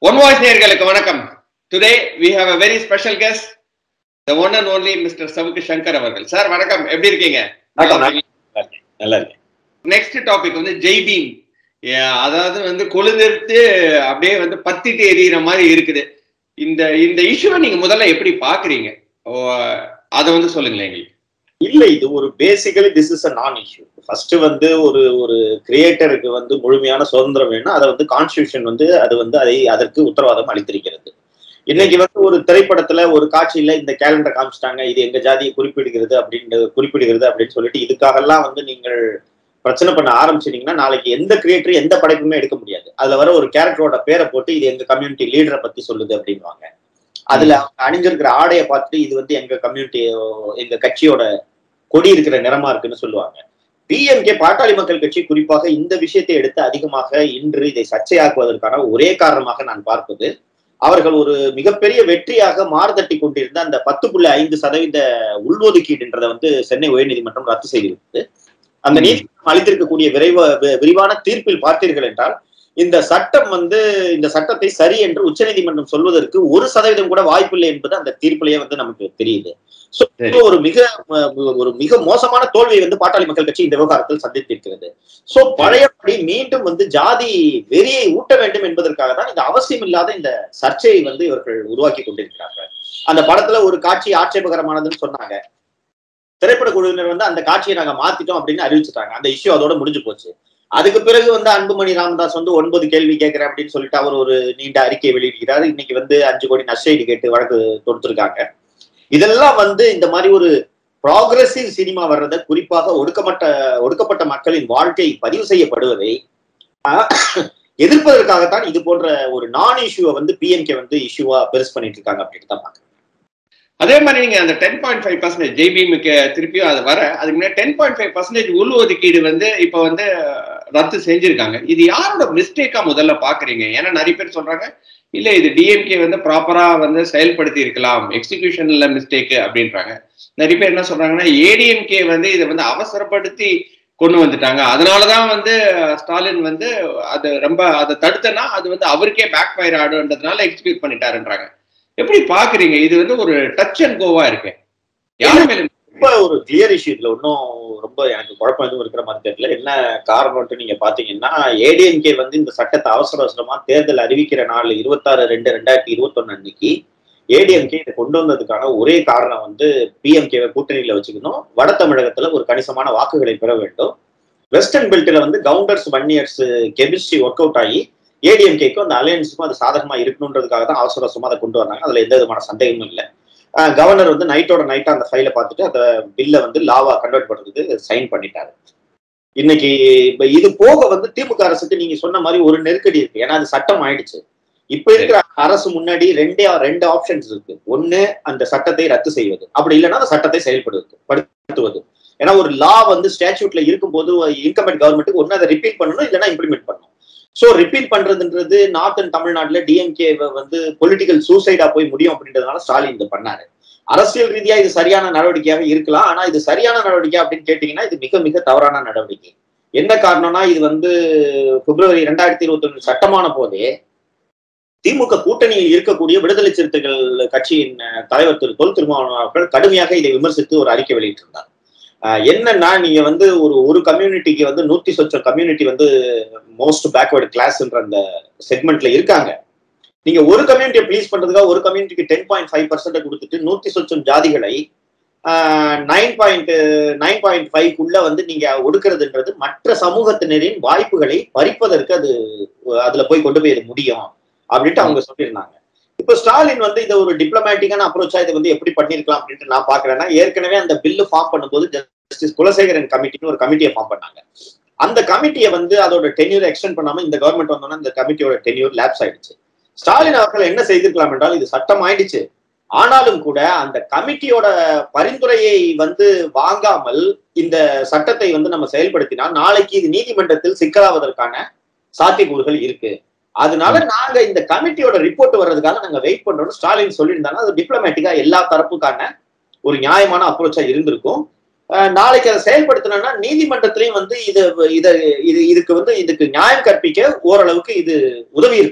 One voice நேர்களுக்கு வணக்கம் today we have a very special guest the one and only mister Savukku Shankar அவர்கள் sir வணக்கம் எப்படி இருக்கீங்க நல்லா இருக்கு நெக்ஸ்ட் டாபிக் வந்து ஜெய்பீம் அதாவது வந்து கொழுந்தெடுத்து அப்படியே வந்து பத்திட்டு எரியிற மாதிரி இருக்குது இந்த இந்த இஷ்யூவை நீங்க முதல்ல எப்படி பாக்குறீங்க அதை வந்து சொல்லுங்களேன் எங்களுக்கு இல்ல இது ஒரு பேசிக்கலி திஸ் இஸ் அ நான் இஷ்யூ ஃபர்ஸ்ட் வந்து ஒரு ஒரு கிரியேட்டருக்கு வந்து முழுமையான சுதந்திரம் வேணும் அதை வந்து கான்ஸ்டியூஷன் வந்து அது வந்து அதை அதற்கு உத்தரவாதம் அளித்திருக்கிறது இன்னைக்கு வந்து ஒரு திரைப்படத்துல ஒரு காட்சியில இந்த கேலண்டர் காமிச்சிட்டாங்க இது எங்க ஜாதியை குறிப்பிடுகிறது அப்படின்னு குறிப்பிடுகிறது அப்படின்னு சொல்லிட்டு இதுக்காகலாம் வந்து நீங்கள் பிரச்சனை பண்ண ஆரம்பிச்சிட்டீங்கன்னா நாளைக்கு எந்த கிரியேட்டரும் எந்த படைப்புமே எடுக்க முடியாது அதுல வர ஒரு கேரக்டரோட பேரை போட்டு இது எங்க கம்யூனிட்டி லீடரை பத்தி சொல்லுது அப்படின்வாங்க அதுல அவங்க அணிஞ்சிருக்கிற ஆடையை பார்த்துட்டு இது வந்து எங்க கம்யூனிட்டி எங்க கட்சியோட கொடி இருக்கிற நிறமா இருக்குன்னு சொல்லுவாங்க பிஎம்கே பாட்டாளி மக்கள் கட்சி குறிப்பாக இந்த விஷயத்தை எடுத்து அதிகமாக இன்று இதை சர்ச்சையாக்குவதற்கான ஒரே காரணமாக நான் பார்ப்பது அவர்கள் ஒரு மிகப்பெரிய வெற்றியாக மாறுதட்டி கொண்டிருந்த அந்த பத்து புள்ளி ஐந்து சதவீத உள்ஒதுக்கீடுன்றதை வந்து சென்னை உயர்நீதிமன்றம் ரத்து செய்திருந்தது அந்த நீதிமன்றம் அளித்திருக்கக்கூடிய விரைவ விரிவான தீர்ப்பில் பார்த்தீர்கள் என்றால் இந்த சட்டம் வந்து இந்த சட்டத்தை சரி என்று உச்சநீதிமன்றம் சொல்வதற்கு ஒரு சதவீதம் கூட வாய்ப்பில்லை என்பது அந்த தீர்ப்பிலேயே வந்து நமக்கு தெரியுது ஒரு மிக ஒரு மிக மோசமான தோல்வியை வந்து பாட்டாளி மக்கள் கட்சி இந்த விவகாரத்தில் சந்தித்திருக்கிறது சோ பழையபடி மீண்டும் வந்து ஜாதி வெறியை ஊட்ட வேண்டும் என்பதற்காக தான் இந்த அவசியம் இல்லாத இந்த சர்ச்சையை வந்து இவர்கள் உருவாக்கி கொண்டிருக்கிறார்கள் அந்த படத்துல ஒரு காட்சி ஆட்சேபகரமானதுன்னு சொன்னாங்க திரைப்பட குழுவினர் வந்து அந்த காட்சியை நாங்க மாத்திட்டோம் அப்படின்னு அறிவிச்சுட்டாங்க அந்த இஷ்யூ அதோட முடிஞ்சு போச்சு அதுக்கு பிறகு வந்து அன்புமணி ராமதாஸ் வந்து ஒன்பது கேள்வி கேட்கிறேன் அப்படின்னு சொல்லிட்டு அவர் ஒரு நீண்ட அறிக்கையை வெளியிடுகிறார் இன்னைக்கு வந்து அஞ்சு கோடி நஷ்டஈடு கேட்டு வழக்கு தொடுத்திருக்காங்க இதெல்லாம் வந்து இந்த மாதிரி ஒரு ப்ராக்ரஸிவ் சினிமா வர்றத குறிப்பாக ஒடுக்கப்பட்ட ஒடுக்கப்பட்ட மக்களின் வாழ்க்கை பதிவு செய்யப்படுவதை எதிர்ப்பதற்காகத்தான் இது போன்ற ஒரு நான் இஷ்யூவை வந்து பிஎம்கே வந்து இஷ்யூவா பெருசு பண்ணிட்டு இருக்காங்க அப்படின்னு தான் பாக்குறேன் அதே மாதிரி நீங்க அந்த டென் பாயிண்ட் ஃபைவ் பர்சன்டேஜ் ஜெய்பீமுக்கு திருப்பியும் அது வர அதுக்கு முன்னாடி டென் பாயிண்ட் ஃபைவ் பர்சன்டேஜ் உள் ஒதுக்கீடு வந்து இப்போ வந்து ரத்து செஞ்சிருக்காங்க இது யாரோட மிஸ்டேக்கா முதல்ல பாக்குறீங்க ஏன்னா நிறைய பேர் சொல்றாங்க இல்ல இது டிஎம்கே வந்து ப்ராப்பரா வந்து செயல்படுத்தி இருக்கலாம் எக்ஸிகியூஷன்ல மிஸ்டேக் அப்படின்றாங்க நிறைய பேர் என்ன சொல்றாங்கன்னா ஏடிஎம்கே வந்து இதை வந்து அவசரப்படுத்தி கொண்டு வந்துட்டாங்க அதனாலதான் வந்து ஸ்டாலின் வந்து அது ரொம்ப அதை தடுத்தனா அது வந்து அவருக்கே பேக் ஃபயர் ஆடுன்றதுனால எக்ஸிக்யூட் பண்ணிட்டாருன்றாங்க எப்படி பாக்குறீங்க இது வந்து ஒரு டச் அண்ட் கோவா இருக்கு யாரு மேல ரொம்ப ஒரு கிளியர் இஷ்யூ இதுல ஒன்றும் ரொம்ப எனக்கு குழப்பம் எதுவும் இருக்கிற மாதிரி தெரியல என்ன காரணம்ட்டு நீங்க பாத்தீங்கன்னா ஏடிஎம்கே வந்து இந்த சட்டத்தை அவசர அவசரமா தேர்தல் அறிவிக்கிற நாள் இருபத்தாறு ரெண்டு ரெண்டாயிரத்தி இருபத்தொன்னு அன்னைக்கு ஏடிஎம்கே இதை கொண்டு வந்ததுக்கான ஒரே காரணம் வந்து பிஎம்கேவை கூட்டணியில வச்சுக்கணும் வட தமிழகத்துல ஒரு கணிசமான வாக்குகளை பெற வேண்டும் வெஸ்டர்ன் பெல்ட்ல வந்து Gounders one years chemistry work out ஆகி ஏடிஎம்கேக்கும் அந்த அலையன்ஸுக்கும் அது சாதகமா இருக்கணுன்றதுக்காக தான் அவசர அவசரமா அதை கொண்டு வந்தாங்க அதுல எந்த விதமான சந்தேகமும் இல்லை கவர்னர் வந்து நைட்டோட நைட்டா அந்த ஃபைலை பார்த்துட்டு அந்த பில்லை வந்து லாவா கன்வெர்ட் பண்றதுக்கு சைன் பண்ணிட்டாரு இன்னைக்கு இப்ப இது போக வந்து திமுக அரசுக்கு நீங்க சொன்ன மாதிரி ஒரு நெருக்கடி இருக்கு ஏன்னா அது சட்டம் ஆயிடுச்சு இப்ப இருக்கிற அரசு முன்னாடி ரெண்டே ரெண்டு ஆப்ஷன்ஸ் இருக்கு ஒண்ணு அந்த சட்டத்தை ரத்து செய்வது அப்படி இல்லைன்னா அந்த சட்டத்தை செயல்படுவது படுத்துவது ஏன்னா ஒரு லா வந்து ஸ்டாச்சூட்ல இருக்கும்போது இன்கமெண்ட் கவர்மெண்ட்டுக்கு ஒன்னு அதை ரிப்பீட் பண்ணணும் இல்லைன்னா இம்ப்ளிமெண்ட் பண்ணணும் ஸோ ரிப்பீட் பண்றதுன்றது நார்த் அண்ட் தமிழ்நாட்டுல டிஎம்கே வந்து பொலிட்டிக்கல் சூசைடா போய் முடியும் அப்படின்றதுனால ஸ்டாலின் இது பண்ணாரு அரசியல் ரீதியா இது சரியான நடவடிக்கையாக இருக்கலாம் ஆனா இது சரியான நடவடிக்கை அப்படின்னு கேட்டீங்கன்னா இது மிக மிக தவறான நடவடிக்கை என்ன காரணம்னா இது வந்து பிப்ரவரி ரெண்டாயிரத்தி இருபத்தி ஒண்ணு சட்டமான போதே திமுக கூட்டணியில் இருக்கக்கூடிய விடுதலை சிறுத்தைகள் கட்சியின் தலைவர் திரு தொல் திருமாவளவன் அவர்கள் கடுமையாக இதை விமர்சித்து ஒரு அறிக்கை வெளியிட்டிருந்தார் என்னன்னா நீங்க வந்து ஒரு ஒரு கம்யூனிட்டிக்கு வந்து நூத்தி சொச்சம் கம்யூனிட்டி வந்து மோஸ்ட் பேக்வர்டு கிளாஸ்ன்ற அந்த செக்மெண்ட்ல இருக்காங்க நீங்க ஒரு கம்யூனிட்டியை ப்ளீஸ் பண்றதுக்காக ஒரு கம்யூனிட்டிக்கு டென் பாயிண்ட் ஃபைவ் பர்சன்ட் கொடுத்துட்டு நூத்தி சொச்சம் ஜாதிகளை நைன் பாயிண்ட் நைன் பாயிண்ட் ஃபைவ்க்குள்ள வந்து நீங்க ஒடுக்கிறதுன்றது மற்ற சமூகத்தினரின் வாய்ப்புகளை பறிப்பதற்கு அது அதுல போய் கொண்டு போய் முடியும் அப்படின்ட்டு அவங்க சொல்லியிருந்தாங்க இப்ப ஸ்டாலின் வந்து இதை ஒரு டிப்ளமேட்டிக்கான அப்ரோச்சா இதை வந்து எப்படி பண்ணிருக்கலாம் அப்படின்ட்டு நான் பாக்குறேன்னா ஏற்கனவே அந்த பில்லு ஃபார்ம் பண்ணும்போது ஜஸ்டிஸ் குலசேகரன் கமிட்டின்னு ஒரு கமிட்டியை ஃபார்ம் பண்ணாங்க அந்த கமிட்டியை வந்து அதோட டென்யூர் எக்ஸ்டென்ட் பண்ணாம இந்த கவர்மெண்ட் வந்தோம்னா இந்த கமிட்டியோட டென்யூர் லேப்ஸ் ஆயிடுச்சு ஸ்டாலின் அவர்கள் என்ன செய்திருக்கலாம் என்றால் இது சட்டம் ஆயிடுச்சு ஆனாலும் கூட அந்த கமிட்டியோட பரிந்துரையை வந்து வாங்காமல் இந்த சட்டத்தை வந்து நம்ம செயல்படுத்தினால் நாளைக்கு இது நீதிமன்றத்தில் சிக்கலாவதற்கான சாத்தியக்கூறுகள் இருக்கு அதனால நாங்க இந்த கமிட்டியோட ரிப்போர்ட் வர்றதுக்காக நாங்க வெயிட் பண்றோம்னு ஸ்டாலின் சொல்லியிருந்தாங்க அது டிப்ளமேட்டிக்கா எல்லா தரப்புக்கான ஒரு நியாயமான அப்ரோச்சா இருந்திருக்கும் நாளைக்கு அதை செயல்படுத்தணும்னா நீதிமன்றத்திலையும் வந்து இது இதை இது இதுக்கு வந்து இதுக்கு நியாயம் கற்பிக்க ஓரளவுக்கு இது உதவி இருக்கும்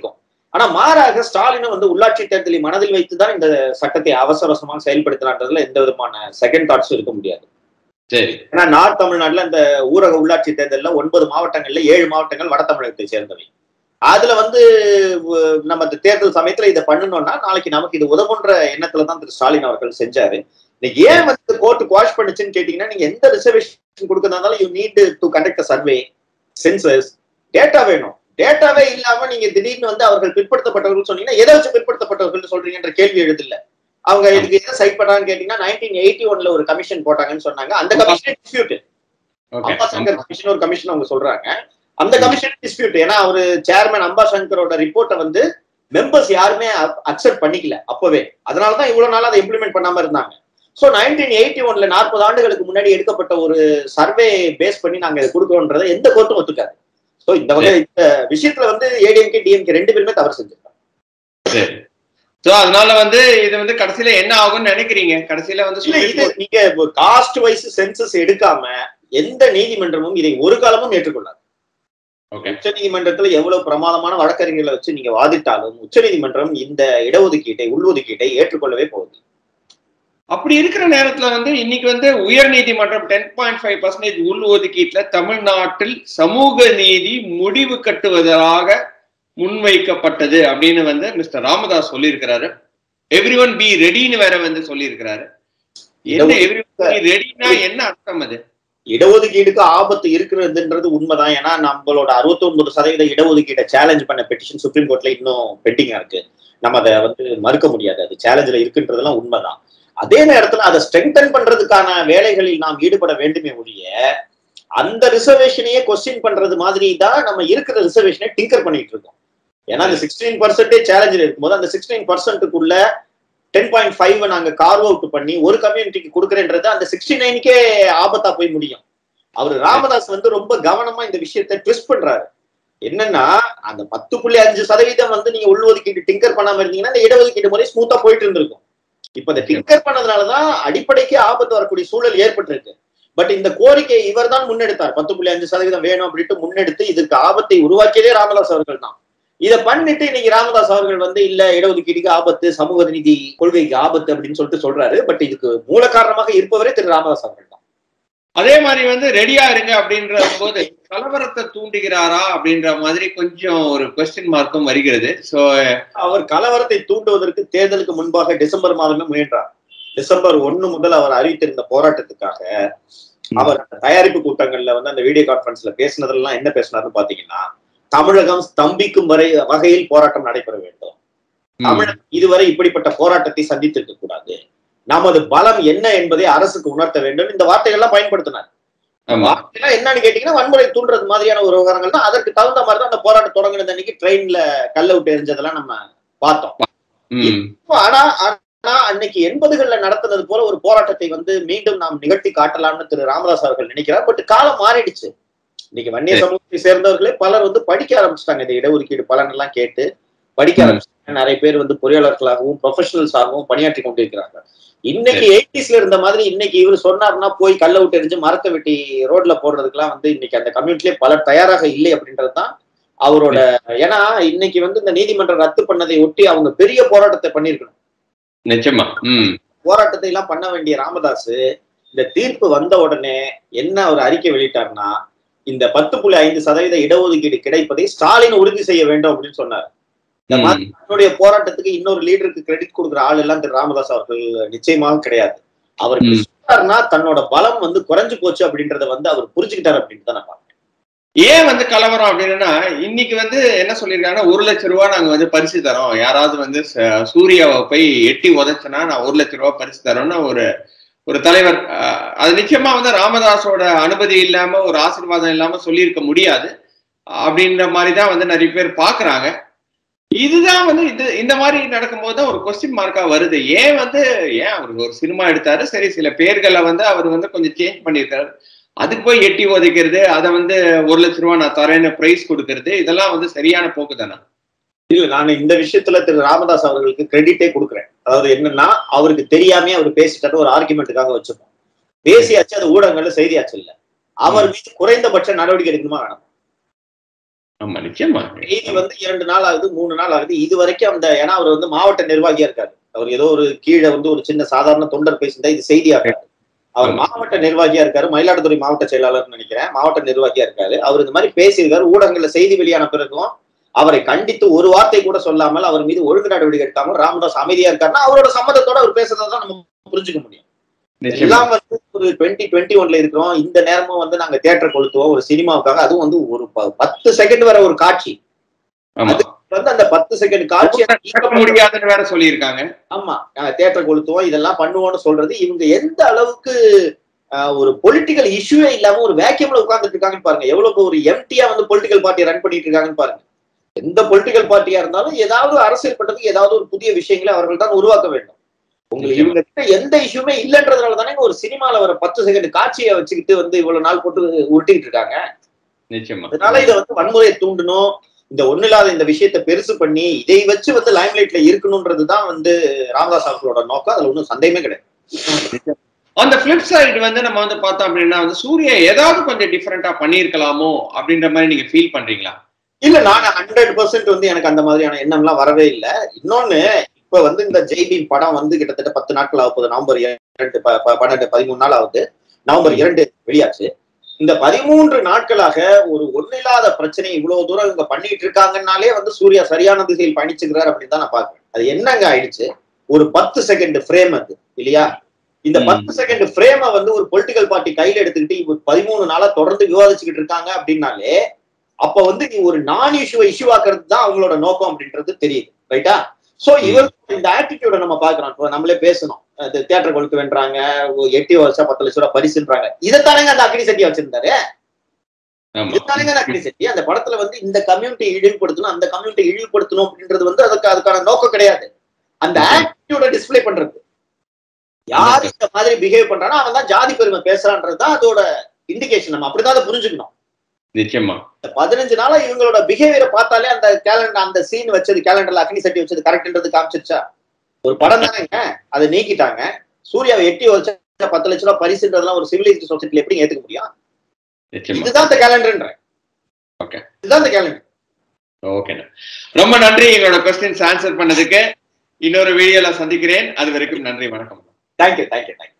ஆனா மாறாக ஸ்டாலினும் வந்து உள்ளாட்சி தேர்தலை மனதில் வைத்துதான் இந்த சட்டத்தை அவசர அவசரமாக செயல்படுத்தினான்றதுல எந்த விதமான செகண்ட் தாட்ஸும் இருக்க முடியாது சரி ஏன்னா நார்த் தமிழ்நாட்டுல இந்த ஊரக உள்ளாட்சி தேர்தலில் ஒன்பது மாவட்டங்கள்ல ஏழு மாவட்டங்கள் வட தமிழகத்தை சேர்ந்தவை அதுல வந்து உ- நம்ம இந்த தேர்தல் சமயத்துல இதை பண்ணணும்னா நாளைக்கு நமக்கு இது உதவுன்ற எண்ணத்துல தான் திரு ஸ்டாலின் அவர்கள் செஞ்சாரு இன்னைக்கு ஏன் வந்து கோர்ட் குவாஷ் பண்ணுச்சுன்னு கேட்டீங்கன்னா நீங்க எந்த ரிசர்வேஷன் கொடுக்கறதாலும் you need to conduct survey census data வேணும் டேட்டாவே இல்லாம நீங்க திடீர்னு வந்து அவர்கள் பிற்படுத்தப்பட்டவர்கள் சொன்னீங்கன்னா எதை வச்சு பிற்படுத்தப்பட்டவர்கள் சொல்றீங்கன்ற கேள்வி எழுதில்ல அவங்க இதுக்கு எதை சைட் பண்ணாங்கன்னு கேட்டீங்கன்னா நைன்டீன் எயிட்டி ஒன்ல ஒரு கமிஷன் போட்டாங்கன்னு சொன்னாங்க அந்த commission dispute okay Ambasankar commission ஒரு கமிஷன் அவங்க சொல்றாங்க அந்த கமிஷன் டிஸ்பியூட் ஏன்னா அவரு சேர்மன் அம்பாசங்கரோட ரிப்போர்ட்டை வந்து மெம்பர்ஸ் யாருமே அக்செப்ட் பண்ணிக்கல அப்பவே அதனாலதான் இவ்வளவு நாள் அதை இம்ப்ளிமெண்ட் பண்ணாம இருந்தாங்க சோ நைன்டீன் எயிட்டி ஒன்ல நாற்பது ஆண்டுகளுக்கு முன்னாடி எடுக்கப்பட்ட ஒரு சர்வே பேஸ் பண்ணி நாங்க இதை கொடுக்கறோன்றதை எந்த கோர்ட்டும் ஒத்துக்காது சோ இந்த வகை இந்த விஷயத்துல வந்து ஏடிஎம்கே டிஎம்கே ரெண்டு பேருமே தவறு செஞ்சிருக்காங்க சரி சோ அதனால வந்து இது வந்து கடைசியில என்ன ஆகும்னு நினைக்கிறீங்க கடைசியில வந்து இல்ல Supreme இது Court- நீங்க காஸ்ட் வைஸ் சென்சஸ் எடுக்காம எந்த நீதிமன்றமும் இதை ஒரு காலமும் ஏற்றுக்கொள்ளாது Okay. உச்ச நீதிமன்றத்துல எவ்வளவு பிரமாதமான வழக்கறிஞர்களை வச்சு நீங்க வாதிட்டாலும் உச்ச நீதிமன்றம் இந்த இடஒதுக்கீட்டை உள்ஒதுக்கீட்டை ஏற்றுக்கொள்ளவே போகுது அப்படி இருக்கிற நேரத்துல வந்து இன்னைக்கு வந்து உயர் நீதிமன்றம் டென் பாயிண்ட் ஃபைவ் பர்சன்டேஜ் உள் ஒதுக்கீட்டுல தமிழ்நாட்டில் சமூக நீதி முடிவு கட்டுவதாக முன்வைக்கப்பட்டது அப்படின்னு வந்து மிஸ்டர் ராமதாஸ் சொல்லியிருக்கிறாரு எவ்ரி ஒன் பி ரெடின்னு வேற வந்து சொல்லியிருக்கிறாரு என்ன எவ்ரி ஒன் பி ரெடினா என்ன அர்த்தம் அது இடஒதுக்கீடுக்கு ஆபத்து இருக்கிறதுன்றது உண்மைதான் ஏன்னா நம்மளோட 69% சதவீத இடஒதுக்கீட்டை சேலஞ்ச் பண்ண பெட்டிஷன் சுப்ரீம் கோர்ட்ல இன்னும் பெண்டிங்கா இருக்கு நம்ம அதை வந்து மறுக்க முடியாது அது சேலஞ்சில் இருக்குன்றதெல்லாம் உண்மைதான் அதே நேரத்துல அதை ஸ்ட்ரெங்தன் பண்றதுக்கான வேலைகளில் நாம் ஈடுபட வேண்டுமே ஒழிய அந்த ரிசர்வேஷனையே கொஸ்டின் பண்றது மாதிரி தான் நம்ம இருக்கிற ரிசர்வேஷனை டிங்கர் பண்ணிட்டு இருக்கோம் ஏன்னா அந்த சிக்ஸ்டீன் பர்சன்டேஜ் சேலஞ்சில் இருக்கும்போது அந்த சிக்ஸ்டீன் பர்சன்ட்டுக்குள்ள டென் பாயிண்ட் ஃபைவ் நாங்க கார்வ் அவுட் பண்ணி ஒரு கம்யூனிட்டிக்கு கொடுக்குறேன்றது அந்த சிக்ஸ்டி நைனுக்கே ஆபத்தா போய் முடியும் அவர் ராமதாஸ் வந்து ரொம்ப கவனமா இந்த விஷயத்தை ட்விஸ்ட் பண்றாரு என்னன்னா அந்த பத்து புள்ளி அஞ்சு சதவீதம் வந்து நீங்க உள்ஒதுக்கீடு டிங்கர் பண்ணாம இருந்தீங்கன்னா இந்த இடஒதுக்கீடு முறை ஸ்மூத்தா போயிட்டு இருந்திருக்கும் இப்ப இந்த டிங்கர் பண்ணதுனாலதான் அடிப்படைக்கு ஆபத்து வரக்கூடிய சூழல் ஏற்பட்டிருக்கு பட் இந்த கோரிக்கை இவர் தான் முன்னெடுத்தார் பத்து புள்ளி அஞ்சு சதவீதம் வேணும் அப்படின்ட்டு முன்னெடுத்து இதற்கு ஆபத்தை உருவாக்கியதே ராமதாஸ் அவர்கள் தான் இதை பண்ணிட்டு இன்னைக்கு ராமதாஸ் அவர்கள் வந்து இல்ல இடஒதுக்கீடுக்கு ஆபத்து சமூக நீதி கொள்கைக்கு ஆபத்து அப்படின்னு சொல்லிட்டு சொல்றாரு பட் இதுக்கு மூல காரணமாக இருப்பவரே திரு ராமதாஸ் அவர்கள் தான் அதே மாதிரி வந்து ரெடியா இருங்க அப்படின்ற போது கலவரத்தை தூண்டுகிறாரா அப்படின்ற மாதிரி கொஞ்சம் ஒரு கொஸ்டின் மார்க்கும் வருகிறது சோ அவர் கலவரத்தை தூண்டுவதற்கு தேர்தலுக்கு முன்பாக டிசம்பர் மாதமே முயன்றார் டிசம்பர் ஒண்ணு முதல் அவர் அறிவித்திருந்த போராட்டத்துக்காக அவர் அந்த தயாரிப்பு கூட்டங்கள்ல வந்து அந்த வீடியோ கான்பரன்ஸ்ல பேசினதெல்லாம் என்ன பேசினாருன்னு பாத்தீங்கன்னா தமிழகம் ஸ்தம்பிக்கும் வரை வகையில் போராட்டம் நடைபெற வேண்டும் தமிழகம் இதுவரை இப்படிப்பட்ட போராட்டத்தை சந்தித்திருக்க கூடாது நமது பலம் என்ன என்பதை அரசுக்கு உணர்த்த வேண்டும் இந்த வார்த்தைகள்லாம் பயன்படுத்தினார் ஆமா வார்த்தைலாம் என்னன்னு கேட்டீங்கன்னா வன்முறை தூண்டுறது மாதிரியான ஒரு விவகாரங்கள் தான் அதற்கு தகுந்த மாதிரி தான் அந்த போராட்டம் தொடங்கினது அன்னைக்கு ட்ரெயின்ல கல்ல விட்டு எரிஞ்சதெல்லாம் நம்ம பார்த்தோம் ம். ஆனா ஆனா அன்னைக்கு எண்பதுகள்ல நடத்துனது போல ஒரு போராட்டத்தை வந்து மீண்டும் நாம் நிகழ்த்தி காட்டலாம்னு திரு ராமதாஸ் அவர்கள் நினைக்கிறார் பட் காலம் மாறிடுச்சு இன்னைக்கு வன்னிய சரி. சமூகத்தை சேர்ந்தவர்களே பலர் வந்து படிக்க ஆரம்பிச்சிட்டாங்க இந்த இடஒதுக்கீடு பலன் எல்லாம் கேட்டு படிக்க ம். ஆரம்பிச்சிட்டாங்க நிறைய பேர் வந்து பொறியாளர்களாகவும் ப்ரொஃபஷனல்ஸாகவும் பணியாற்றி கொண்டிருக்கிறாங்க இன்னைக்கு எயிட்டிஸ்ல இருந்த மாதிரி இன்னைக்கு இவர் சொன்னார்னா போய் கல்ல விட்டு எரிஞ்சு மரத்தை வெட்டி ரோட்ல போடுறதுக்கெல்லாம் வந்து இன்னைக்கு அந்த கம்யூனிட்டிலே பலர் தயாராக இல்லை அப்படின்றது தான் அவரோட ஏன்னா இன்னைக்கு வந்து இந்த நீதிமன்றம் ரத்து பண்ணதை ஒட்டி அவங்க பெரிய போராட்டத்தை பண்ணியிருக்கணும் நிச்சயமா ம் போராட்டத்தை எல்லாம் பண்ண வேண்டிய ராமதாஸ் இந்த தீர்ப்பு வந்த உடனே என்ன ஒரு அறிக்கை வெளியிட்டார்னா இந்த பத்து புள்ளி ஐந்து சதவீத இடஒதுக்கீடு கிடைப்பதை ஸ்டாலின் உறுதி செய்ய வேண்டும் அப்படின்னு சொன்னார் இந்த மாதிரி ம். தன்னுடைய போராட்டத்துக்கு இன்னொரு லீடருக்கு கிரெடிட் கொடுக்குற ஆள் எல்லாம் திரு ராமதாஸ் அவர்கள் நிச்சயமாக கிடையாது அவர் இப்படி ம். சொன்னார்னா தன்னோட பலம் வந்து குறைஞ்சு போச்சு அப்படின்றத வந்து அவர் புரிஞ்சுக்கிட்டாரு அப்படின்னு தான் நான் பார்க்கிறேன். ஏன் வந்து கலவரம் அப்படின்னா இன்னைக்கு வந்து என்ன சொல்லியிருக்காங்கன்னா ஒரு லட்ச ரூபா நாங்க வந்து பரிசு தரோம் யாராவது வந்து ச- சூர்யாவை போய் எட்டி உதைச்சனா நான் ஒரு லட்ச ரூபா பரிசு தரோம்னு ஒரு ஒரு தலைவர் அஹ், அது நிச்சயமா வந்து ராமதாஸோட அனுமதி இல்லாம ஒரு ஆசீர்வாதம் இல்லாம சொல்லியிருக்க முடியாது அப்படின்ற மாதிரி தான் வந்து நிறைய பேர் பாக்குறாங்க இதுதான் வந்து இது இந்த மாதிரி நடக்கும்போது தான் ஒரு கொஸ்டின் மார்க்கா வருது ஏன் வந்து ஏன் அவர் ஒரு சினிமா எடுத்தாரு சரி சில பேர்களை வந்து அவர் வந்து கொஞ்சம் சேஞ்ச் பண்ணியிருக்காரு அதுக்கு போய் எட்டி ஒதைக்கிறது அதை வந்து ஒரு லட்ச ரூபா நான் தரேன்னு பிரைஸ் கொடுக்கறது இதெல்லாம் வந்து சரியான போக்கு தானே இல்ல நான் இந்த விஷயத்துல திரு ராமதாஸ் அவர்களுக்கு கிரெடிட்டே கொடுக்குறேன் அதாவது என்னன்னா அவருக்கு தெரியாமே அவர் பேசிட்டாரு ஒரு ஆர்குமெண்ட்டுக்காக வச்சிருக்கோம் பேசியாச்சு அது ஊடகங்கள்ல செய்தியாச்சு இல்ல அவர் மீது குறைந்தபட்ச நடவடிக்கை எடுக்கணுமா வேணாம் ஆமா நிச்சயமா செய்தி வந்து இரண்டு நாள் ஆகுது மூணு நாள் ஆகுது இது வரைக்கும் அந்த ஏன்னா அவர் வந்து மாவட்ட நிர்வாகியா இருக்காரு அவர் ஏதோ ஒரு கீழே வந்து ஒரு சின்ன சாதாரண தொண்டர் பேசியிருந்தா இது செய்தியா இருக்காரு அவர் மாவட்ட நிர்வாகியா இருக்காரு மயிலாடுதுறை மாவட்ட செயலாளர்னு நினைக்கிறேன் மாவட்ட நிர்வாகியா இருக்காரு அவர் இந்த மாதிரி பேசியிருக்காரு ஊடகங்கள்ல செய்தி வெளியான பிறகும் அவரை கண்டித்து ஒரு வார்த்தை கூட சொல்லாமல் அவர் மீது ஒழுங்கு நடவடிக்கை எடுக்காமல் ராமதாஸ் அமைதியா இருக்காருன்னா அவரோட சம்மதத்தோட அவர் பேசுறதை தான் நம்ம புரிஞ்சுக்க முடியும் நிச்சயமா எல்லாம் வந்து ஒரு டுவெண்ட்டி டுவெண்ட்டி ஒன்ல இருக்கிறோம் இந்த நேரமும் வந்து நாங்க தியேட்டர் கொளுத்துவோம் ஒரு சினிமாவுக்காக அதுவும் வந்து ஒரு ப- பத்து செகண்ட் வர ஒரு காட்சி ஆமா வந்து அந்த பத்து செகண்ட் காட்சி நடக்க முடியாதுன்னு வேற சொல்லியிருக்காங்க ஆமா நாங்க தியேட்டர் கொளுத்துவோம் இதெல்லாம் பண்ணுவோம்னு சொல்றது இவங்க எந்த அளவுக்கு ஆஹ், ஒரு பொலிட்டிக்கல் இஷ்யூவே இல்லாம ஒரு வேக்கியம்ல உட்கார்ந்துட்டு இருக்காங்கன்னு பாருங்க எவ்வளவு ஒரு எம்டியா வந்து பொலிட்டிக்கல் பார்ட்டி ரன் பண்ணிட்டு இருக்காங்கன்னு பாருங்க எந்த பொலிட்டிக்கல் பார்ட்டியா இருந்தாலும் ஏதாவது அரசியல் பண்றதுக்கு ஏதாவது ஒரு புதிய விஷயங்களை அவர்கள் தான் உருவாக்க வேண்டும் உங்களுக்கு இவங்க கிட்ட எந்த இஷ்யூமே இல்லைன்றதுனால தானே ஒரு சினிமால வர பத்து செகண்ட் காட்சியை வச்சுக்கிட்டு வந்து இவ்வளவு நாள் போட்டு உருட்டிட்டு இருக்காங்க நிச்சயமா அதனால இதை வந்து வன்முறையை தூண்டணும் இந்த ஒண்ணு இல்லாத இந்த விஷயத்தை பெருசு பண்ணி இதை வச்சு வந்து லைம்லைட்ல இருக்கணும்ன்றதுதான் வந்து ராமதாஸ் அவர்களோட நோக்கம் அதுல ஒன்றும் சந்தேகமே கிடையாது அந்த பிளிப் சைடு வந்து நம்ம வந்து பார்த்தோம் அப்படின்னா வந்து சூர்யா ஏதாவது கொஞ்சம் டிஃபரெண்டா பண்ணியிருக்கலாமோ அப்படின்ற மாதிரி நீங்க ஃபீல் பண்றீங்களா இல்ல நாங்க ஹண்ட்ரட் பர்சன்ட் வந்து எனக்கு அந்த மாதிரியான எண்ணம்லாம் வரவே இல்லை இன்னொன்னு இப்ப வந்து இந்த ஜெய்பீம் படம் வந்து கிட்டத்தட்ட பத்து நாட்கள் ஆக போகுது நவம்பர் இரண்டு ப- ப- பன்னெண்டு பதிமூணு நாள் ஆகுது நவம்பர் இரண்டு வெளியாச்சு இந்த பதிமூன்று நாட்களாக ஒரு ஒன்னில்லாத பிரச்சனை இவ்வளவு தூரம் இவங்க பண்ணிட்டு இருக்காங்கன்னாலே வந்து சூர்யா சரியான திசையில் பயணிச்சுக்கிறார் அப்படின்னு தான் நான் பாக்குறேன் அது என்னங்க ஆயிடுச்சு ஒரு பத்து செகண்ட் ஃப்ரேம் அது இல்லையா இந்த ம். பத்து செகண்ட் ஃப்ரேமை வந்து ஒரு பொலிட்டிக்கல் பார்ட்டி கையில எடுத்துக்கிட்டு இப்போ பதிமூணு நாளா தொடர்ந்து விவாதிச்சுக்கிட்டு இருக்காங்க அப்படின்னாலே அப்ப வந்து நீ ஒரு நான் இஷ்யூவை இஷ்யூ ஆக்குறது தான் அவங்களோட நோக்கம் அப்படின்றது தெரியுது ரைட்டா சோ இவர் இந்த ஆட்டிடியூட நம்ம பாக்குறோம் இப்போ நம்மளே பேசணும் தியேட்டர் கொளுத்து வென்றாங்க எட்டி வருஷம் பத்து லட்ச ரூபாய் பரிசுன்றாங்க இதைத்தானேங்க அந்த அக்னி சட்டி வச்சிருந்தாரு ஆமா இதுதானேங்க அந்த அக்னி சட்டி அந்த படத்துல வந்து இந்த கம்யூனிட்டி இழிவுபடுத்தணும் அந்த கம்யூனிட்டி இழிவுபடுத்தணும் அப்படின்றது வந்து அதுக்கு அதுக்கான நோக்கம் கிடையாது அந்த ஆட்டிடியூட டிஸ்ப்ளே பண்றது யார் இந்த மாதிரி பிஹேவ் பண்றானோ அவன் தான் ஜாதி பெருமை பேசுறான்றது தான் அதோட இண்டிகேஷன் நம்ம அப்படிதான் அதை புரிஞ்சுக்கணும் நிச்சயமா இந்த பதினஞ்சு நாளா இவங்களோட பிஹேவியரை பார்த்தாலே அந்த கேலண்டர் அந்த சீன் வச்சது கேலண்டர்ல அக்னி சட்டி வச்சது கரெக்ட்ன்றது காமிச்சிருச்சா ஒரு படம் தானேங்க அதை நீக்கிட்டாங்க சூர்யாவை எட்டி வச்ச பத்து லட்ச ரூபாய் பரிசுன்றதெல்லாம் ஒரு சிவிலைஸ்ட் சொசைட்டில எப்படி ஏத்துக்க முடியும் நிச்சயமா இதுதான் இந்த கேலண்டர்ன்ற Okay. இதுதான் இந்த கேலண்டர் ஓகேண்ணா ரொம்ப நன்றி எங்களோட கொஸ்டின்ஸ் ஆன்சர் பண்ணதுக்கு இன்னொரு வீடியோல சந்திக்கிறேன் அது வரைக்கும் நன்றி வணக்கம் தேங்க்யூ தேங்க்யூ தேங்க்யூ